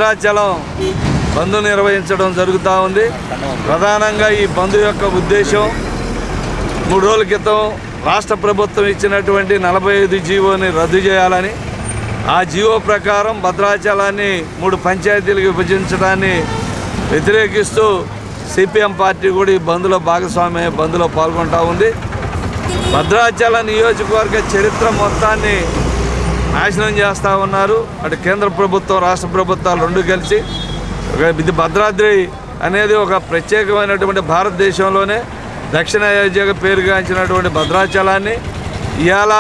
భద్రాచలం బంద్ నిర్వహించడం జరుగుతూ ఉంది ప్రధానంగా ఈ బంద్ యొక్క ఉద్దేశం మూడు రోజుల క్రితం రాష్ట్ర ప్రభుత్వం ఇచ్చినటువంటి నలభై ఐదు జీవోని రద్దు చేయాలని ఆ జీవో ప్రకారం భద్రాచలాన్ని మూడు పంచాయతీలకు విభజించడాన్ని వ్యతిరేకిస్తూ సిపిఎం పార్టీ కూడా ఈ బంద్లో భాగస్వామ్య బంద్లో పాల్గొంటా ఉంది భద్రాచల నియోజకవర్గ చరిత్ర మొత్తాన్ని నాశనం చేస్తూ ఉన్నారు అటు కేంద్ర ప్రభుత్వం రాష్ట్ర ప్రభుత్వాలు రెండు కలిసి ఒక ఇది భద్రాద్రి అనేది ఒక ప్రత్యేకమైనటువంటి భారతదేశంలోనే దక్షిణ అయోధ్యగా పేరుగాంచినటువంటి భద్రాచలాన్ని ఇవాళ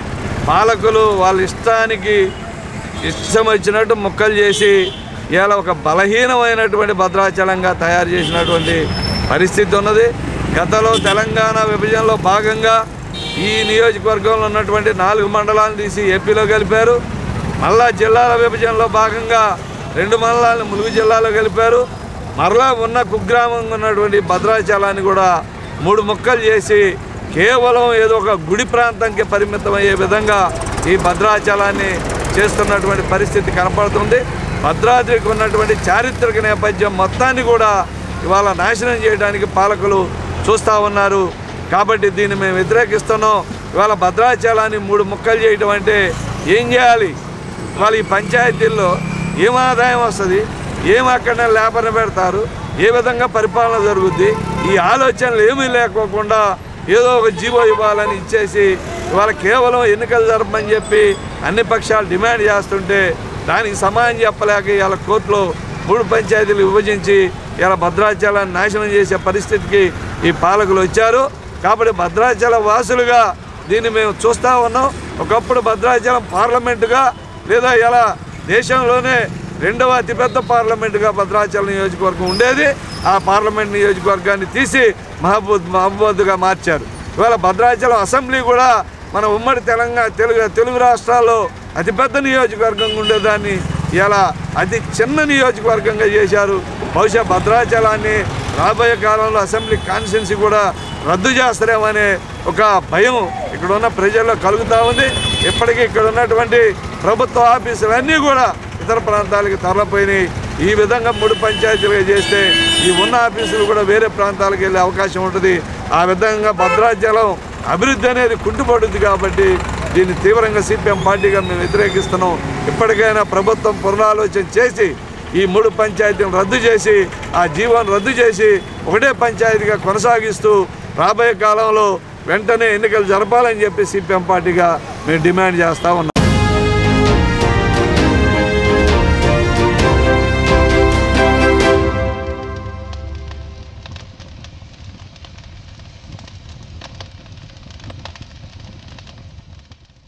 పాలకులు వాళ్ళ ఇష్టానికి ఇష్టం వచ్చినట్టు ముక్కలు చేసి ఇవాళ ఒక బలహీనమైనటువంటి భద్రాచలంగా తయారు చేసినటువంటి పరిస్థితి ఉన్నది గతంలో తెలంగాణ విభజనలో భాగంగా ఈ నియోజకవర్గంలో ఉన్నటువంటి నాలుగు మండలాలను తీసి ఏపీలో కలిపారు మళ్ళా జిల్లాల విభజనలో భాగంగా రెండు మండలాలను ములుగు జిల్లాలో కలిపారు మరలా ఉన్న కుగ్రామంగా ఉన్నటువంటి భద్రాచలాన్ని కూడా మూడు ముక్కలు చేసి కేవలం ఏదో ఒక గుడి ప్రాంతంకి పరిమితమయ్యే విధంగా ఈ భద్రాచలాన్ని చేస్తున్నటువంటి పరిస్థితి కనపడుతుంది భద్రాద్రికి ఉన్నటువంటి చారిత్రక నేపథ్యం మొత్తాన్ని కూడా ఇవాళ నాశనం చేయడానికి పాలకులు చూస్తూ ఉన్నారు కాబట్టి దీన్ని మేము వ్యతిరేకిస్తున్నాం ఇవాళ భద్రాచలాన్ని మూడు ముక్కలు చేయడం అంటే ఏం చేయాలి ఇవాళ ఈ పంచాయతీల్లో ఏం ఆదాయం వస్తుంది ఏం అక్కడ లేబర్ని పెడతారు ఏ విధంగా పరిపాలన జరుగుద్ది ఈ ఆలోచనలు ఏమీ లేకోకుండా ఏదో ఒక జీవో ఇవ్వాలని ఇచ్చేసి ఇవాళ కేవలం ఎన్నికలు జరపమని చెప్పి అన్ని పక్షాలు డిమాండ్ చేస్తుంటే దానికి సమాధానం చెప్పలేక ఇవాళ కోర్టులో మూడు పంచాయతీలు విభజించి ఇలా భద్రాచలాన్ని నాశనం చేసే పరిస్థితికి ఈ పాలకులు వచ్చారు కాబట్టి భద్రాచల వాసులుగా దీన్ని మేము చూస్తూ ఉన్నాం ఒకప్పుడు భద్రాచలం పార్లమెంటుగా లేదా ఇలా దేశంలోనే రెండవ అతిపెద్ద పార్లమెంటుగా భద్రాచలం నియోజకవర్గం ఉండేది ఆ పార్లమెంట్ నియోజకవర్గాన్ని తీసి మహబూద్ మహబూద్గా మార్చారు ఇవాళ భద్రాచలం అసెంబ్లీ కూడా మన ఉమ్మడి తెలంగాణ తెలుగు తెలుగు రాష్ట్రాల్లో అతిపెద్ద నియోజకవర్గంగా ఉండేదాన్ని ఇలా అతి చిన్న నియోజకవర్గంగా చేశారు బహుశా భద్రాచలాన్ని రాబోయే కాలంలో అసెంబ్లీ కాన్స్టిట్యున్సీ కూడా రద్దు చేస్తారేమనే ఒక భయం ఇక్కడ ఉన్న ప్రజల్లో కలుగుతూ ఉంది ఇప్పటికీ ఇక్కడ ఉన్నటువంటి ప్రభుత్వ ఆఫీసులన్నీ కూడా ఇతర ప్రాంతాలకు తరలిపోయినాయి ఈ విధంగా మూడు పంచాయతీలుగా చేస్తే ఈ ఉన్న ఆఫీసులు కూడా వేరే ప్రాంతాలకు వెళ్ళే అవకాశం ఉంటుంది ఆ విధంగా భద్రాచలం అభివృద్ధి అనేది కుంటుపడుద్ది కాబట్టి దీన్ని తీవ్రంగా సిపిఎం పార్టీగా మేము వ్యతిరేకిస్తున్నాం ఇప్పటికైనా ప్రభుత్వం పునరాలోచన చేసి ఈ మూడు పంచాయతీలను రద్దు చేసి ఆ జీవోను రద్దు చేసి ఒకటే పంచాయతీగా కొనసాగిస్తూ రాబోయే కాలంలో వెంటనే ఎన్నికలు జరపాలని చెప్పి సిపిఎం పార్టీగా మేము డిమాండ్ చేస్తూ ఉన్నాం